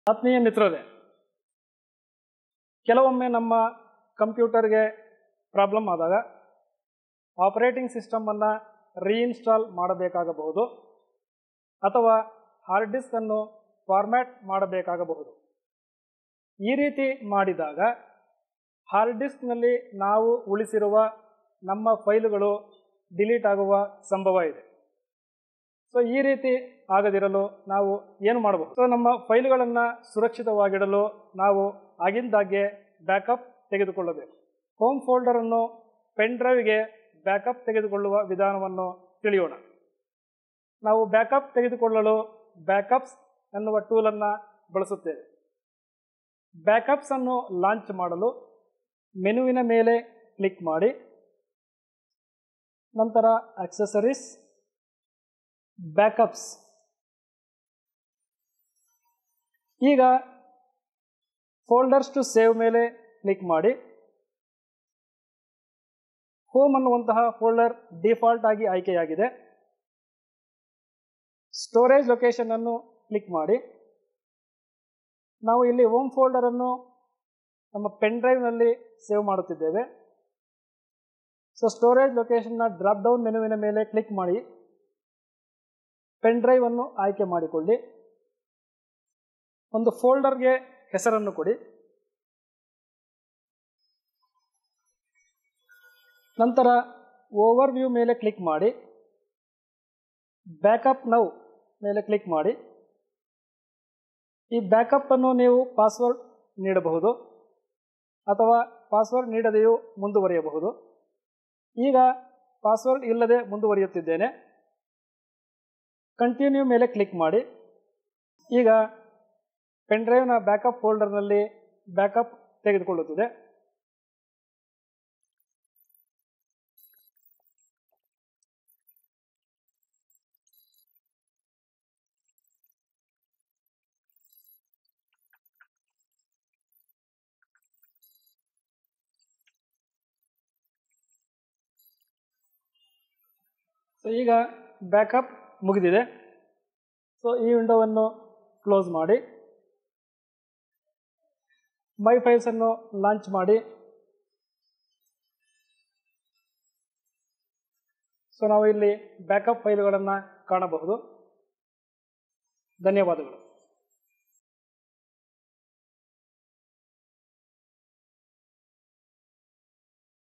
ಆತ್ಮೀಯ ಮಿತ್ರರೇ ಕೆಲವೊಮ್ಮೆ ನಮ್ಮ ಕಂಪ್ಯೂಟರ್ಗೆ ಪ್ರಾಬ್ಲಮ್ ಆದಾಗ ಆಪರೇಟಿಂಗ್ ಸಿಸ್ಟಮನ್ನು ರೀಇನ್ಸ್ಟಾಲ್ ಮಾಡಬೇಕಾಗಬಹುದು ಅಥವಾ ಹಾರ್ಡ್ ಡಿಸ್ಕ್ ಅನ್ನು ಫಾರ್ಮ್ಯಾಟ್ ಮಾಡಬೇಕಾಗಬಹುದು ಈ ರೀತಿ ಮಾಡಿದಾಗ ಹಾರ್ಡ್ ಡಿಸ್ಕ್ನಲ್ಲಿ ನಾವು ಉಳಿಸಿರುವ ನಮ್ಮ ಫೈಲುಗಳು ಡಿಲೀಟ್ ಆಗುವ ಸಂಭವ ಇದೆ ಸೊ ಈ ರೀತಿ ಆಗದಿರಲು ನಾವು ಏನು ಮಾಡಬಹುದು ಸೊ ನಮ್ಮ ಫೈಲ್ಗಳನ್ನು ಸುರಕ್ಷಿತವಾಗಿಡಲು ನಾವು ಆಗಿಂದಾಗ್ಗೆ ಬ್ಯಾಕಪ್ ತೆಗೆದುಕೊಳ್ಳಬೇಕು ಹೋಮ್ ಫೋಲ್ಡರನ್ನು ಪೆನ್ ಡ್ರೈವ್ಗೆ ಬ್ಯಾಕಪ್ ತೆಗೆದುಕೊಳ್ಳುವ ವಿಧಾನವನ್ನು ತಿಳಿಯೋಣ ನಾವು ಬ್ಯಾಕಪ್ ತೆಗೆದುಕೊಳ್ಳಲು ಬ್ಯಾಕಪ್ಸ್ ಎನ್ನುವ ಟೂಲನ್ನು ಬಳಸುತ್ತೇವೆ ಬ್ಯಾಕಪ್ಸ್ ಅನ್ನು ಲಾಂಚ್ ಮಾಡಲು ಮೆನುವಿನ ಮೇಲೆ ಕ್ಲಿಕ್ ಮಾಡಿ ನಂತರ ಅಕ್ಸೆಸರೀಸ್ ಬ್ಯಾಕಪ್ಸ್ ಈಗ ಫೋಲ್ಡರ್ಸ್ ಟು ಸೇವ್ ಮೇಲೆ ಕ್ಲಿಕ್ ಮಾಡಿ ಹೋಮ್ ಅನ್ನುವಂತಹ ಫೋಲ್ಡರ್ ಡಿಫಾಲ್ಟ್ ಆಗಿ ಆಯ್ಕೆಯಾಗಿದೆ ಸ್ಟೋರೇಜ್ ಲೊಕೇಶನ್ ಅನ್ನು ಕ್ಲಿಕ್ ಮಾಡಿ ನಾವು ಇಲ್ಲಿ ಹೋಮ್ ಫೋಲ್ಡರ್ ಅನ್ನು ನಮ್ಮ ಪೆನ್ ಡ್ರೈವ್ನಲ್ಲಿ ಸೇವ್ ಮಾಡುತ್ತಿದ್ದೇವೆ ಸೊ ಸ್ಟೋರೇಜ್ ಲೊಕೇಶನ್ನ ಡ್ರಾಪ್ ಡೌನ್ ಮೆನುವಿನ ಮೇಲೆ ಕ್ಲಿಕ್ ಮಾಡಿ ಪೆನ್ ಡ್ರೈವ್ ಅನ್ನು ಆಯ್ಕೆ ಮಾಡಿಕೊಳ್ಳಿ ಒಂದು ಫೋಲ್ಡರ್ಗೆ ಹೆಸರನ್ನು ಕೊಡಿ ನಂತರ ಓವರ್ ವ್ಯೂ ಮೇಲೆ ಕ್ಲಿಕ್ ಮಾಡಿ ಬ್ಯಾಕಪ್ ನೌ ಮೇಲೆ ಕ್ಲಿಕ್ ಮಾಡಿ ಈ ಬ್ಯಾಕಪ್ ಅನ್ನು ನೀವು ಪಾಸ್ವರ್ಡ್ ನೀಡಬಹುದು ಅಥವಾ ಪಾಸ್ವರ್ಡ್ ನೀಡದೆಯೂ ಮುಂದುವರಿಯಬಹುದು ಈಗ ಪಾಸ್ವರ್ಡ್ ಇಲ್ಲದೆ ಮುಂದುವರಿಯುತ್ತಿದ್ದೇನೆ ಕಂಟಿನ್ಯೂ ಮೇಲೆ ಕ್ಲಿಕ್ ಮಾಡಿ ಈಗ ಪೆನ್ ಡ್ರೈವ್ನ ಬ್ಯಾಕಪ್ ಫೋಲ್ಡರ್ನಲ್ಲಿ ಬ್ಯಾಕಪ್ ತೆಗೆದುಕೊಳ್ಳುತ್ತಿದೆ ಸೊ ಈಗ ಬ್ಯಾಕಪ್ ಮುಗಿದಿದೆ ಸೊ ಈ ವಿಂಡೋವನ್ನು ಕ್ಲೋಸ್ ಮಾಡಿ ಮೈ ಫೈಲ್ಸ್ ಅನ್ನು ಲಾಂಚ್ ಮಾಡಿ ಸೊ ನಾವು ಇಲ್ಲಿ ಬ್ಯಾಕಪ್ ಫೈಲ್ಗಳನ್ನು ಕಾಣಬಹುದು ಧನ್ಯವಾದಗಳು